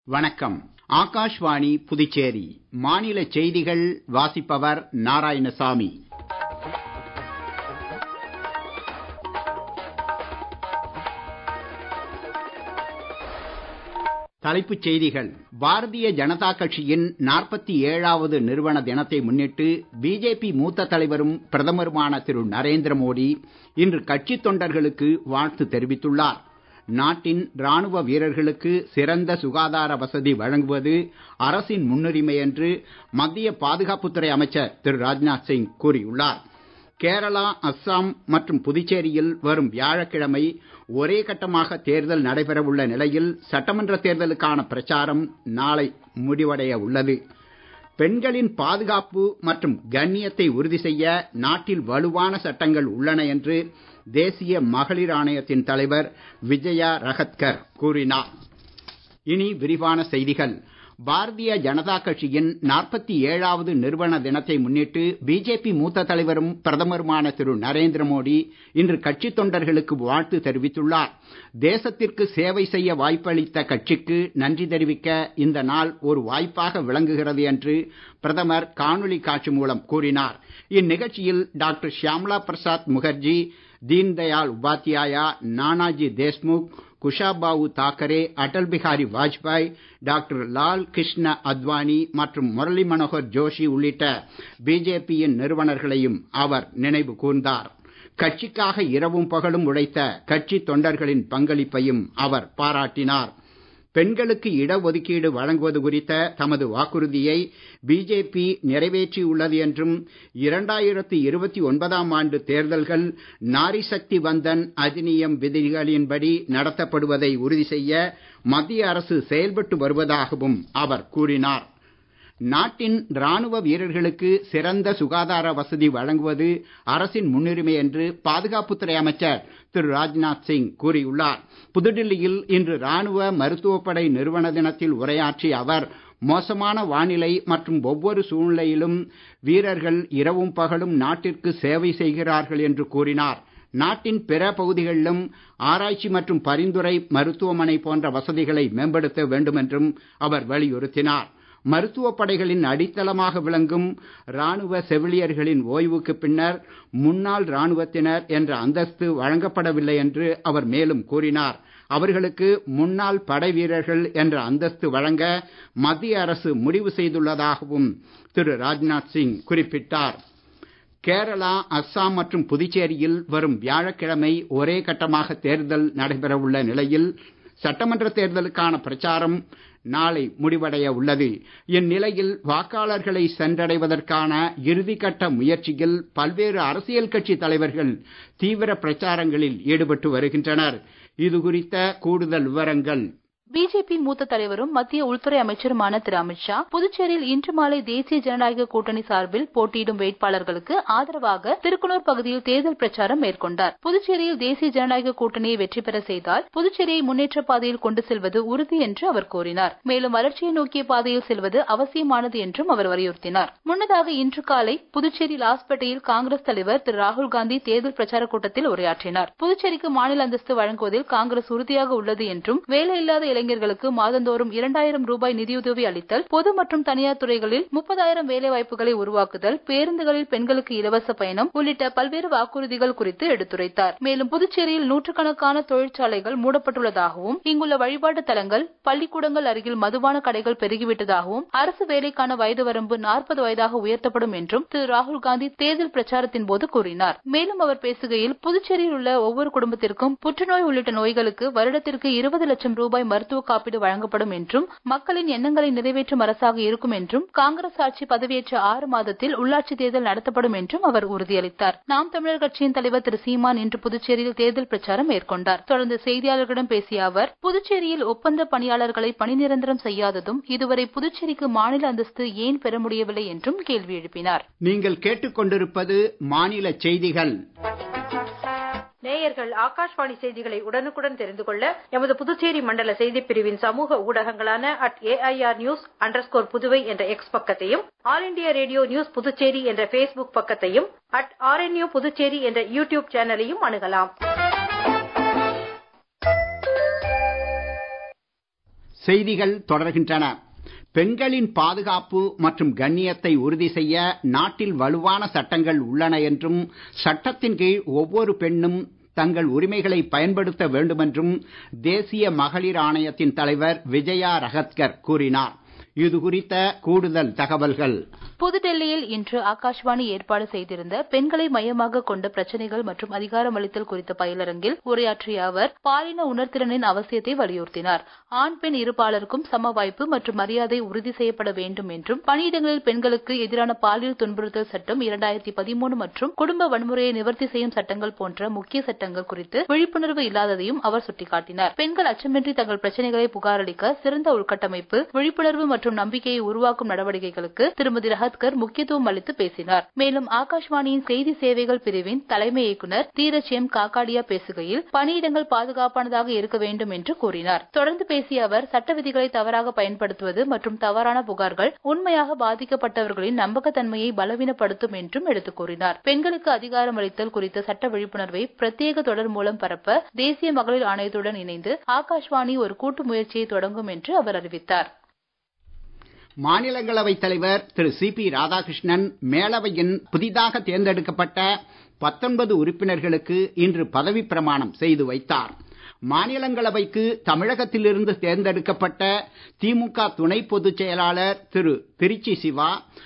வணக்கம் ஆகாஷ்வாணி புதுச்சேரி மாநில செய்திகள் வாசிப்பவர் நாராயணசாமி தலைப்புச் செய்திகள் பாரதிய ஜனதா கட்சியின் நாற்பத்தி ஏழாவது நிறுவன தினத்தை முன்னிட்டு பிஜேபி மூத்த தலைவரும் பிரதமருமான திரு நரேந்திர மோடி இன்று கட்சித் தொண்டர்களுக்கு வாழ்த்து தெரிவித்துள்ளார் நாட்டின் ராணுவ வீரர்களுக்கு சிறந்த சுகாதார வசதி வழங்குவது அரசின் முன்னுரிமை என்று மத்திய பாதுகாப்புத்துறை அமைச்சர் திரு ராஜ்நாத் சிங் கூறியுள்ளார் கேரளா அஸ்ஸாம் மற்றும் புதுச்சேரியில் வரும் வியாழக்கிழமை ஒரே கட்டமாக தேர்தல் நடைபெறவுள்ள நிலையில் சட்டமன்ற தேர்தலுக்கான பிரச்சாரம் நாளை முடிவடைய உள்ளது பெண்களின் பாதுகாப்பு மற்றும் கண்ணியத்தை உறுதி செய்ய நாட்டில் வலுவான சட்டங்கள் உள்ளன என்று தேசிய மகளிர் ஆணையத்தின் தலைவர் விஜயா ரஹத்கர் கூறினார் இனி விரிவான செய்திகள் பாரதிய ஜனதா கட்சியின் நாற்பத்தி ஏழாவது நிறுவன தினத்தை முன்னிட்டு பிஜேபி மூத்த தலைவரும் பிரதமருமான திரு நரேந்திர மோடி இன்று கட்சித் தொண்டர்களுக்கு வாழ்த்து தெரிவித்துள்ளார் தேசத்திற்கு சேவை செய்ய வாய்ப்பளித்த கட்சிக்கு நன்றி தெரிவிக்க இந்த நாள் ஒரு வாய்ப்பாக விளங்குகிறது என்று பிரதமர் காணொளி காட்சி மூலம் கூறினார் இந்நிகழ்ச்சியில் டாக்டர் ஷியாம்லா பிரசாத் முகர்ஜி தீன்தயாள் உபாத்யாயா நானாஜி தேஷ்முக் குஷாபாவு தாக்கரே அடல் பிகாரி வாஜ்பாய் டாக்டர் லால் கிருஷ்ண அத்வானி மற்றும் முரளி மனோகர் ஜோஷி உள்ளிட்ட பிஜேபியின் நிறுவனர்களையும் அவர் நினைவு கூர்ந்தார் கட்சிக்காக இரவும் பகலும் உழைத்த கட்சி தொண்டர்களின் பங்களிப்பையும் அவர் பாராட்டினார் பெண்களுக்கு இடஒதுக்கீடு வழங்குவது குறித்த தமது வாக்குறுதியை பிஜேபி நிறைவேற்றியுள்ளது என்றும் இரண்டாயிரத்தி இருபத்தி ஒன்பதாம் ஆண்டு தேர்தல்கள் நாரி சக்தி வந்தன் அதிநியம் விதிகளின்படி நடத்தப்படுவதை உறுதி செய்ய மத்திய அரசு செயல்பட்டு வருவதாகவும் அவர் கூறினார் நாட்டின் ராணுவ வீரர்களுக்கு சிறந்த சுகாதார வசதி வழங்குவது அரசின் முன்னுரிமை என்று பாதுகாப்புத்துறை அமைச்சர் திரு ராஜ்நாத் சிங் கூறியுள்ளார் புதுடில்லியில் இன்று ராணுவ மருத்துவப்படை நிறுவன தினத்தில் உரையாற்றிய அவர் மோசமான வானிலை மற்றும் ஒவ்வொரு சூழ்நிலையிலும் வீரர்கள் இரவும் பகலும் நாட்டிற்கு சேவை செய்கிறார்கள் என்று கூறினார் நாட்டின் பிற பகுதிகளிலும் ஆராய்ச்சி மற்றும் பரிந்துரை மருத்துவமனை போன்ற வசதிகளை மேம்படுத்த வேண்டும் என்றும் அவர் வலியுறுத்தினார் மருத்துவ படைகளின் அடித்தளமாக விளங்கும் ராணுவ செவிலியர்களின் ஓய்வுக்கு பின்னர் முன்னாள் ராணுவத்தினர் என்ற அந்தஸ்து வழங்கப்படவில்லை என்று அவர் மேலும் கூறினார் அவர்களுக்கு முன்னாள் படை வீரர்கள் என்ற அந்தஸ்து வழங்க மத்திய அரசு முடிவு செய்துள்ளதாகவும் திரு ராஜ்நாத் சிங் குறிப்பிட்டார் கேரளா அஸ்ஸாம் மற்றும் புதுச்சேரியில் வரும் வியாழக்கிழமை ஒரே கட்டமாக தேர்தல் நடைபெறவுள்ள நிலையில் சட்டமன்ற தேர்தலுக்கான பிரச்சாரம் நாளை முடிவடைய உள்ளது இந்நிலையில் வாக்காளர்களை சென்றடைவதற்கான இறுதிக்கட்ட முயற்சியில் பல்வேறு அரசியல் கட்சி தலைவர்கள் தீவிர பிரச்சாரங்களில் ஈடுபட்டு வருகின்றனர் இது குறித்த கூடுதல் விவரங்கள் பிஜேபி மூத்த தலைவரும் மத்திய உள்துறை அமைச்சருமான திரு அமித்ஷா புதுச்சேரியில் இன்று மாலை தேசிய ஜனநாயக கூட்டணி சார்பில் போட்டியிடும் வேட்பாளர்களுக்கு ஆதரவாக திருக்குனூர் பகுதியில் தேர்தல் பிரச்சாரம் மேற்கொண்டார் புதுச்சேரியில் தேசிய ஜனநாயக கூட்டணியை வெற்றி பெற செய்தால் புதுச்சேரியை முன்னேற்ற பாதையில் கொண்டு செல்வது உறுதி என்று அவர் கூறினார் மேலும் வளர்ச்சியை நோக்கிய பாதையில் செல்வது அவசியமானது என்றும் அவர் வலியுறுத்தினார் முன்னதாக இன்று காலை புதுச்சேரி லாஸ்பேட்டையில் காங்கிரஸ் தலைவர் திரு ராகுல் காந்தி தேர்தல் பிரச்சார கூட்டத்தில் உரையாற்றினார் புதுச்சேரிக்கு மாநில அந்தஸ்து வழங்குவதில் காங்கிரஸ் உறுதியாக உள்ளது என்றும் வேலையில்லாத இளைஞர்களுக்கு மாதந்தோறும் இரண்டாயிரம் ரூபாய் நிதியுதவி அளித்தல் பொது மற்றும் தனியார் துறைகளில் முப்பதாயிரம் வேலைவாய்ப்புகளை உருவாக்குதல் பேருந்துகளில் பெண்களுக்கு இலவச பயணம் உள்ளிட்ட பல்வேறு வாக்குறுதிகள் குறித்து எடுத்துரைத்தார் மேலும் புதுச்சேரியில் நூற்றுக்கணக்கான தொழிற்சாலைகள் மூடப்பட்டுள்ளதாகவும் இங்குள்ள வழிபாட்டு தலங்கள் பள்ளிக்கூடங்கள் அருகில் மதுபான கடைகள் பெருகிவிட்டதாகவும் அரசு வேலைக்கான வயது வரம்பு நாற்பது வயதாக உயர்த்தப்படும் என்றும் திரு ராகுல் காந்தி தேர்தல் பிரச்சாரத்தின் போது கூறினார் மேலும் அவர் பேசுகையில் புதுச்சேரியில் உள்ள ஒவ்வொரு குடும்பத்திற்கும் புற்றுநோய் உள்ளிட்ட நோய்களுக்கு வருடத்திற்கு இருபது லட்சம் ரூபாய் மருத்துவ காப்பீடு வழங்கப்படும் என்றும் மக்களின் எண்ணங்களை நிறைவேற்றும் அரசாக இருக்கும் என்றும் காங்கிரஸ் ஆட்சி பதவியேற்ற ஆறு மாதத்தில் உள்ளாட்சி தேர்தல் நடத்தப்படும் என்றும் அவர் உறுதியளித்தார் நாம் தமிழர் கட்சியின் தலைவர் திரு சீமான் இன்று புதுச்சேரியில் தேர்தல் பிரச்சாரம் மேற்கொண்டார் தொடர்ந்து செய்தியாளர்களிடம் பேசிய அவர் புதுச்சேரியில் ஒப்பந்த பணியாளர்களை பணி நிரந்தரம் செய்யாததும் இதுவரை புதுச்சேரிக்கு மாநில அந்தஸ்து ஏன் பெற முடியவில்லை என்றும் கேள்வி எழுப்பினார் நீங்கள் கேட்டுக்கொண்டிருப்பது மாநில செய்திகள் நேயர்கள் ஆகாஷ்வாணி செய்திகளை உடனுக்குடன் தெரிந்து கொள்ள எமது புதுச்சேரி மண்டல செய்திப் பிரிவின் சமூக ஊடகங்களான at AIR news underscore Puduvai என்ற எக்ஸ் பக்கத்தையும் all India radio news Puducherry என்ற பேஸ்புக் பக்கத்தையும் அட் ஆர்என்யூ புதுச்சேரி என்ற யூடியூப் சேனலையும் அணுகலாம் செய்திகள் தொடர்கின்றன பெண்களின் பாதுகாப்பு மற்றும் கண்ணியத்தை உறுதி செய்ய நாட்டில் வலுவான சட்டங்கள் உள்ளன என்றும் சட்டத்தின் கீழ் ஒவ்வொரு பெண்ணும் தங்கள் உரிமைகளை பயன்படுத்த வேண்டுமென்றும் தேசிய மகளிர் ஆணையத்தின் தலைவர் விஜயா ரஹத்கர் கூறினார் இது குறித்த கூடுதல் தகவல்கள் புதுடெல்லியில் இன்று ஆகாஷ்வாணி ஏற்பாடு செய்திருந்த பெண்களை மையமாக கொண்ட பிரச்சனைகள் மற்றும் அதிகாரமளித்தல் குறித்த பயிலரங்கில் உரையாற்றிய அவர் பாலின உணர்திறனின் அவசியத்தை வலியுறுத்தினார் ஆண் பெண் இருபாலருக்கும் சம வாய்ப்பு மற்றும் மரியாதை உறுதி செய்யப்பட வேண்டும் என்றும் பணியிடங்களில் பெண்களுக்கு எதிரான பாலியல் துன்புறுத்தல் சட்டம் இரண்டாயிரத்தி பதிமூணு மற்றும் குடும்ப வன்முறையை நிவர்த்தி செய்யும் சட்டங்கள் போன்ற முக்கிய சட்டங்கள் குறித்து விழிப்புணர்வு இல்லாததையும் அவர் சுட்டிக்காட்டினார் பெண்கள் அச்சமின்றி தங்கள் பிரச்சனைகளை புகாரளிக்க சிறந்த உள்கட்டமைப்பு விழிப்புணர்வு மற்றும் நம்பிக்கையை உருவாக்கும் நடவடிக்கைகளுக்கு திருமதி ரஹத்கர் முக்கியத்துவம் அளித்து பேசினார் மேலும் ஆகாஷ்வாணியின் செய்தி சேவைகள் பிரிவின் தலைமை இயக்குநர் தீரஜ் எம் காக்காடியா பேசுகையில் பணியிடங்கள் பாதுகாப்பானதாக இருக்க வேண்டும் என்று கூறினார் தொடர்ந்து பேசிய அவர் சட்ட விதிகளை தவறாக பயன்படுத்துவது மற்றும் தவறான புகார்கள் உண்மையாக பாதிக்கப்பட்டவர்களின் நம்பகத்தன்மையை பலவீனப்படுத்தும் என்றும் எடுத்துக் கூறினார் பெண்களுக்கு அதிகாரம் அளித்தல் குறித்த சட்ட விழிப்புணர்வை பிரத்யேக தொடர் மூலம் பரப்ப தேசிய மகளிர் ஆணையத்துடன் இணைந்து ஆகாஷ்வாணி ஒரு கூட்டு முயற்சியை தொடங்கும் என்று அவர் அறிவித்தார் மாநிலங்களவை தலைவர் திரு சி பி ராதாகிருஷ்ணன் மேலவையின் புதிதாக தேர்ந்தெடுக்கப்பட்ட பத்தொன்பது உறுப்பினர்களுக்கு இன்று பதவி பிரமாணம் செய்து வைத்தார் மாநிலங்களவைக்கு தமிழகத்திலிருந்து தேர்ந்தெடுக்கப்பட்ட திமுக துணை பொதுச் செயலாளர் திரு திருச்சி சிவா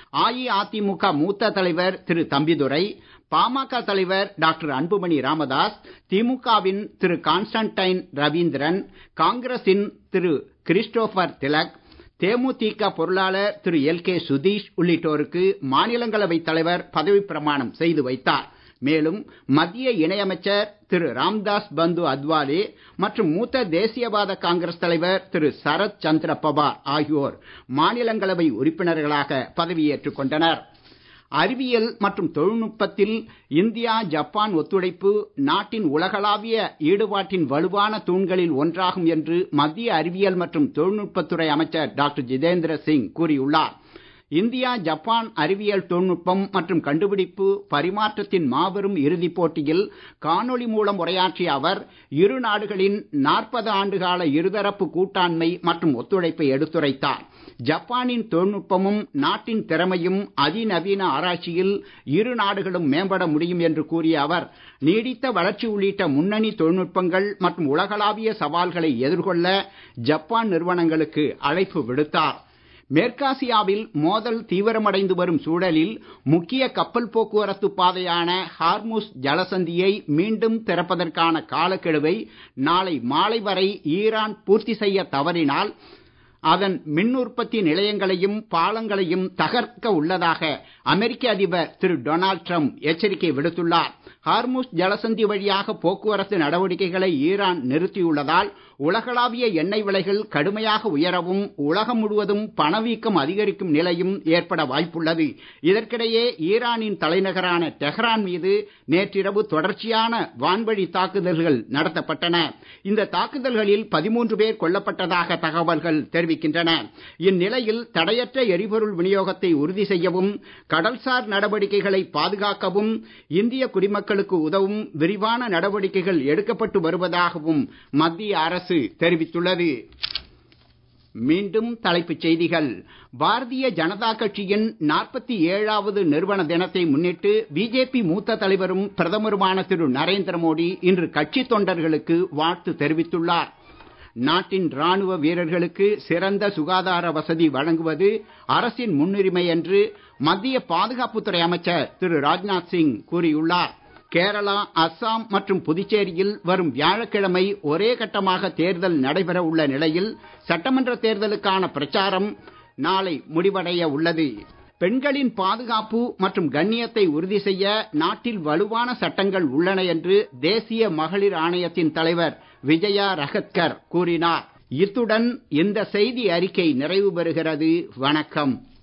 அஇஅதிமுக மூத்த தலைவர் திரு தம்பிதுரை பாமக தலைவர் டாக்டர் அன்புமணி ராமதாஸ் திமுகவின் திரு கான்ஸ்டன்டைன் ரவீந்திரன் காங்கிரசின் திரு கிறிஸ்டோபர் திலக் தேமுதிக பொருளாளர் திரு எல் கே சுதீஷ் உள்ளிட்டோருக்கு மாநிலங்களவை தலைவர் பதவி பிரமாணம் செய்து வைத்தார் மேலும் மத்திய இணையமைச்சர் திரு ராம்தாஸ் பந்து அத்வாலே மற்றும் மூத்த தேசியவாத காங்கிரஸ் தலைவர் திரு சரத் சந்திர பவார் ஆகியோர் மாநிலங்களவை உறுப்பினர்களாக பதவியேற்றுக் கொண்டனர் அறிவியல் மற்றும் தொழில்நுட்பத்தில் இந்தியா ஜப்பான் ஒத்துழைப்பு நாட்டின் உலகளாவிய ஈடுபாட்டின் வலுவான தூண்களில் ஒன்றாகும் என்று மத்திய அறிவியல் மற்றும் தொழில்நுட்பத்துறை அமைச்சர் டாக்டர் ஜிதேந்திர சிங் கூறியுள்ளார் இந்தியா ஜப்பான் அறிவியல் தொழில்நுட்பம் மற்றும் கண்டுபிடிப்பு பரிமாற்றத்தின் மாபெரும் இறுதிப் போட்டியில் காணொளி மூலம் உரையாற்றிய அவர் இரு நாடுகளின் நாற்பது ஆண்டுகால இருதரப்பு கூட்டாண்மை மற்றும் ஒத்துழைப்பை எடுத்துரைத்தார் ஜப்பானின் தொழில்நுட்பமும் நாட்டின் திறமையும் அதிநவீன ஆராய்ச்சியில் இரு நாடுகளும் மேம்பட முடியும் என்று கூறிய அவர் நீடித்த வளர்ச்சி உள்ளிட்ட முன்னணி தொழில்நுட்பங்கள் மற்றும் உலகளாவிய சவால்களை எதிர்கொள்ள ஜப்பான் நிறுவனங்களுக்கு அழைப்பு விடுத்தார் மேற்காசியாவில் மோதல் தீவிரமடைந்து வரும் சூழலில் முக்கிய கப்பல் போக்குவரத்து பாதையான ஹார்முஸ் ஜலசந்தியை மீண்டும் திறப்பதற்கான காலக்கெடுவை நாளை மாலை வரை ஈரான் பூர்த்தி செய்ய தவறினால் அதன் மின் உற்பத்தி நிலையங்களையும் பாலங்களையும் தகர்க்க உள்ளதாக அமெரிக்க அதிபர் திரு டொனால்ட் ட்ரம்ப் எச்சரிக்கை விடுத்துள்ளார் ஹார்முஸ் ஜலசந்தி வழியாக போக்குவரத்து நடவடிக்கைகளை ஈரான் நிறுத்தியுள்ளதால் உலகளாவிய எண்ணெய் விலைகள் கடுமையாக உயரவும் உலகம் முழுவதும் பணவீக்கம் அதிகரிக்கும் நிலையும் ஏற்பட வாய்ப்புள்ளது இதற்கிடையே ஈரானின் தலைநகரான டெஹ்ரான் மீது நேற்றிரவு தொடர்ச்சியான வான்வழி தாக்குதல்கள் நடத்தப்பட்டன இந்த தாக்குதல்களில் பதிமூன்று பேர் கொல்லப்பட்டதாக தகவல்கள் தெரிவிக்கின்றன இந்நிலையில் தடையற்ற எரிபொருள் விநியோகத்தை உறுதி செய்யவும் கடல்சார் நடவடிக்கைகளை பாதுகாக்கவும் இந்திய குடிமக்களுக்கு உதவும் விரிவான நடவடிக்கைகள் எடுக்கப்பட்டு வருவதாகவும் மத்திய அரசு தெரிவித்துள்ளது மீண்டும் தலைப்புச் செய்திகள் பாரதிய ஜனதா கட்சியின் நாற்பத்தி ஏழாவது நிறுவன தினத்தை முன்னிட்டு பிஜேபி மூத்த தலைவரும் பிரதமருமான திரு நரேந்திர மோடி இன்று கட்சி தொண்டர்களுக்கு வாழ்த்து தெரிவித்துள்ளார் நாட்டின் ராணுவ வீரர்களுக்கு சிறந்த சுகாதார வசதி வழங்குவது அரசின் முன்னுரிமை என்று மத்திய பாதுகாப்புத்துறை அமைச்சர் திரு ராஜ்நாத் சிங் கூறியுள்ளார் கேரளா அஸ்ஸாம் மற்றும் புதுச்சேரியில் வரும் வியாழக்கிழமை ஒரே கட்டமாக தேர்தல் நடைபெற உள்ள நிலையில் சட்டமன்ற தேர்தலுக்கான பிரச்சாரம் நாளை முடிவடைய உள்ளது பெண்களின் பாதுகாப்பு மற்றும் கண்ணியத்தை உறுதி செய்ய நாட்டில் வலுவான சட்டங்கள் உள்ளன என்று தேசிய மகளிர் ஆணையத்தின் தலைவர் விஜயா ரஹத்கர் கூறினார் இத்துடன் இந்த செய்தி அறிக்கை நிறைவு பெறுகிறது வணக்கம்